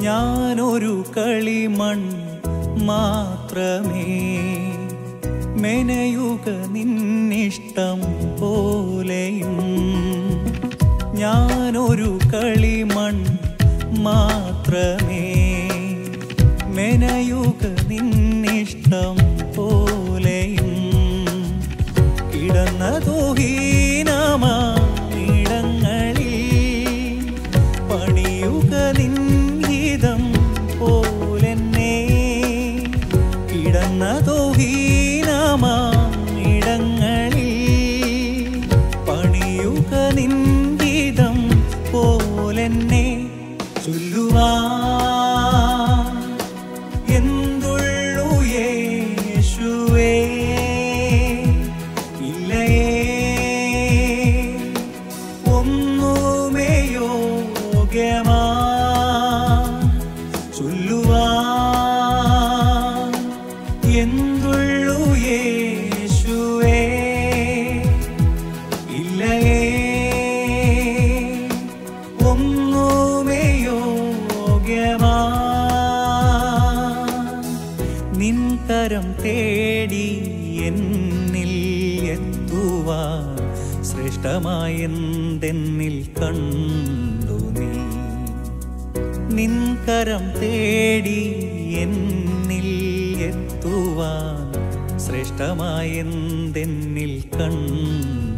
ഞാനൊരു കളിമൺ മാത്രമേ മെനയുക നിന്നിഷ്ടം പോലെയും ഞാനൊരു കളിമൺ മാത്രമേ മെനയുക നിന്നിഷ്ടം പോലെയും കിടന്നതോ ഹീനമാടങ്ങളിൽ പണിയുക നിൻഹിതം പോലെന്നെ കിടന്നതോ ഹീനമാടങ്ങളിൽ പണിയുക നിൻഹിതം പോലെന്നെ ചൊല്ലുവാൻ എന്തുള്ളു യേശുവേ ഇല്ലയേ ഒന്നുമേ യോഗ്യമാ ചൊല്ലുവാൻ എന്തുള്ളു യേശുവേ ഇല്ലയേ ഒന്നുമേ യോഗ്യമാ നിൻകരം തേടി എന്നിൽ എത്തുവാൻ ശ്രേഷ്ഠമായെന്തെന്നിൽ കണ്ടു നീ നിൻകരം തേടി എന്നിൽ എത്തുവാൻ ശ്രേഷ്ഠമായെന്തെന്നിൽ കണ്ടു